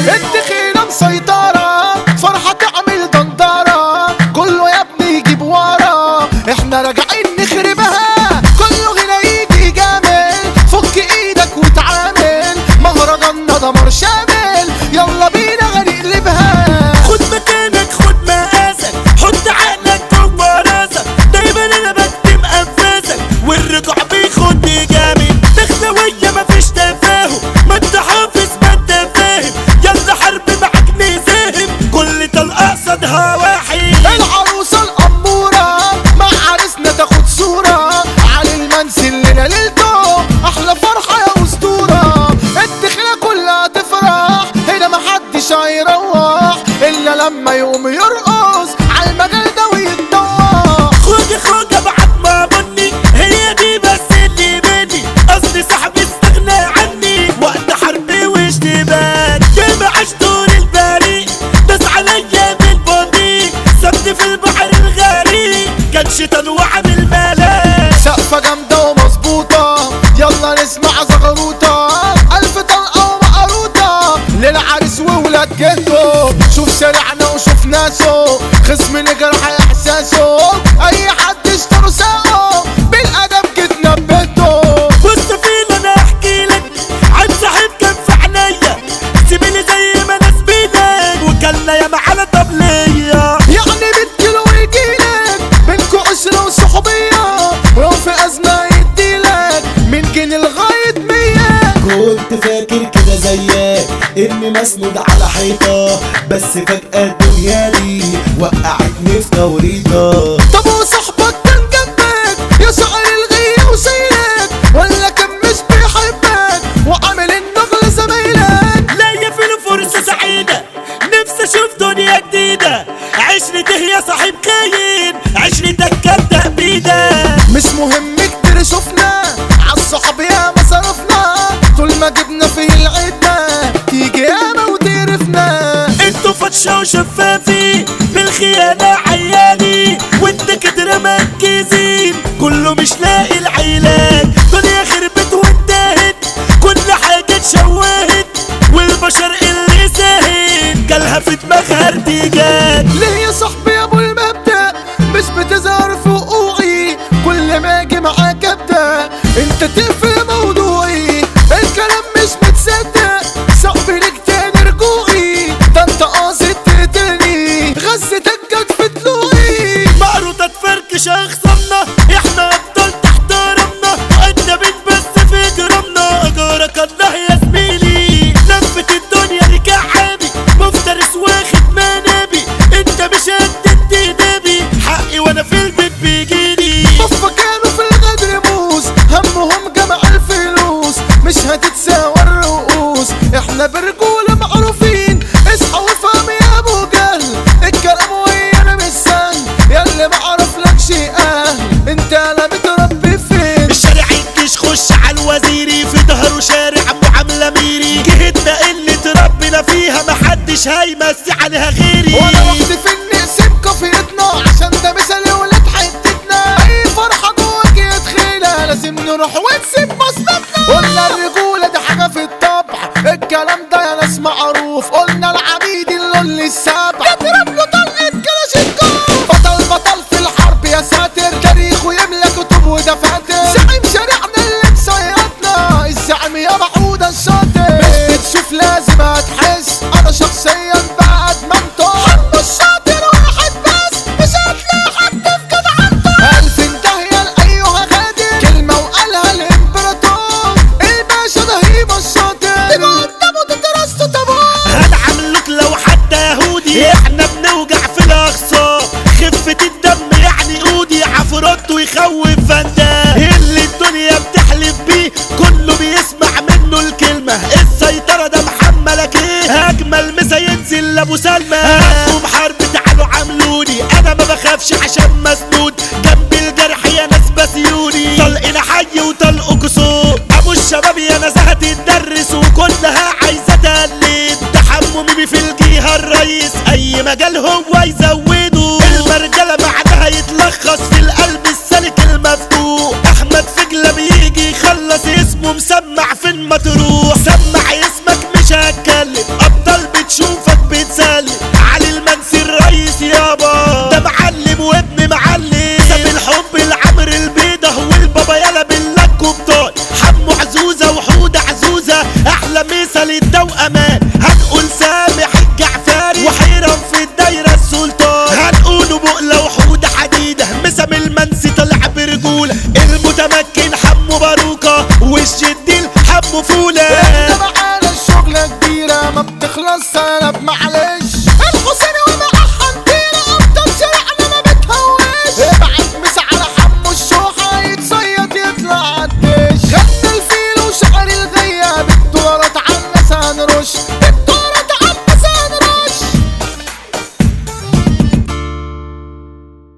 الدخيلة مسيطرة فرحة تعمل دندرة كله يا ابني يجيب ورا احنا راجعين نخربها كله هنا يجي جامل فك ايدك وتعامل مهرجاننا دمر شامل يلا بينا هنقلبها خد مكانك خد مقاسك حط عقلك جوه راسك دايما انا بكتم انفاسك والرجوع بيخد جامد دخلوية مفيش تفاهم ما انت حافظ ما انت فاهم يلا حرب معاك نساهم كل طلقة قصدها واحد العروسة الأمورة مع عريسنا تاخد صورة على المنسي الليلة ليلته أحلى فرحة يا أسطورة الدخلة كلها تفرح هنا محدش هيروح إلا لما يقوم يرقص على المجال ده ويتدوح خوجة خوجة بعد ما بني هي دي بس اللي بدي اصلي صاحبي استغنى عني وقت حربي واشتباك جامع دور البريء داس عليا بالبطيء سبت في البحر الغريق كان شيطان وعامل ملاك سقفة جامدة ومظبوطة يلا نسمع زغروطة ألف طلقة ومقروطة للعريس وولاد جهته شوف شارعنا وشوف ناسه خصم نجرح إحساسه أي حد اشتروا ساقه بالأدب جيت نبهته بص فين انا احكي لك عن صاحب كان في عينيا سيبيني زي ما انا سبيلك وكلنا يا على طبليه يعني بتجيله ويجيلك بينكوا عشرة وصحوبية ولو في أزمة يديلك من جنيه لغاية مية كنت فاكر كده زيك اني مسنود على حيطة بس فجأة الدنيا دي وقعتني في توريطة طب وصاحبك كان جنبك يا سؤال الغي وسيلك ولا كان مش بيحبك وعامل النغل زمايلك لاقي في فرصة سعيدة نفسي اشوف دنيا جديدة عشرته يا صاحب خاين عشرتك كانت تأبيدة مش مهم كتير شفنا عالصحاب يا ما صرفنا طول ما جبنا في العدة تيجي ياما وتقرفنا انتوا فتشة وشفافين بالخيانة عياني وانت كتر مركزين كله مش لاقي العلاج دنيا خربت وانتهت كل حاجة اتشوهت والبشر اللي ساهت جالها في دماغها ارتجاج ليه يا صاحبي يا ابو المبدأ مش بتظهر في وقوعي كل ما اجي معاك ابدا انت تقفل موضوعي الكلام مش متصدق صعب ليك تاني رجوعي ده انت قاصد تقتلني غزتك جت في طلوعي معروضة تفركش اخصامنا احنا ابطال تحت رمنا مقدمين بس في جرامنا اجارك الله يا زميلي لفت الدنيا دي كعابي مفترس واخد منابي انت مش قد النبي حقي وانا في البيت بيجيلي بفا كانوا في الغدر موس همهم جمع الفلوس مش هتتساوى الرؤوس احنا برجولة معروفين اصحى وافهم يا ابو جهل الكلام ويانا مش سهل يا اللي معرفلكش اهل انت لا متربي فين الشارع الجيش خش على الوزيري في ظهره شارع معاملة ميري جهتنا اللي تربنا فيها محدش هيمسي عليها غيري وانا وحدي في نقسم كفيتنا عشان ده مثال ولاد حتتنا اي فرحة جواك يدخلها لازم نروح ونسيب مصلحتنا قلنا الرجولة دي حاجة في الطبع الكلام ده يا ناس معروف قلنا العبيد اللي السبع يضرب له طلقة كلاشينكوف بطل بطل في الحرب يا ساتر تاريخه يملى كتب ودفاتر زعيم شارعنا اللي مسيطنا الزعيم يا محمود الشاطر مش بتشوف لازم هتحس انا شخصيا بعد ما انت حب الشاطر واحد بس مش هتلاقي حد في جدعنته الف انتهي لايها غادر كلمه وقالها الامبراطور الباشا ده هيبه الشاطر تبقى قدامه تترسته طابور هنعملك لو حد يهودي احنا بنوجع في الاقصى خفة الدم يعني قودي عفرات ويخوف فندا اللي الدنيا بتحلف بيه كله بيسمع منه الكلمة السيطرة ده محملك ايه اجمل مسا ينزل لابو سلمى هقوم حرب تعالوا عاملوني انا ما بخافش عشان مسنود جنب الجرح يا ناس بسيوني طلقنا حي وطلقوا كسور ابو الشباب يا ناس هتدرس وكلها عايزة تقلد تحممي في الجهة الرئيس اي مجال هو يزوده المرجلة بعدها يتلخص في القلب السالك المفتوح احمد فجلة بيجي يخلص اسمه مسمع فين ما تروح سمع اسمك مش هتكلم ابطال مثل التوأمان هنقول سامح الجعفري وحيران في الدايرة السلطان هنقوله بقلة وحود حديدة مسام المنسي طلع برجولة المتمكن حمو باروكة والشديل حمو فولة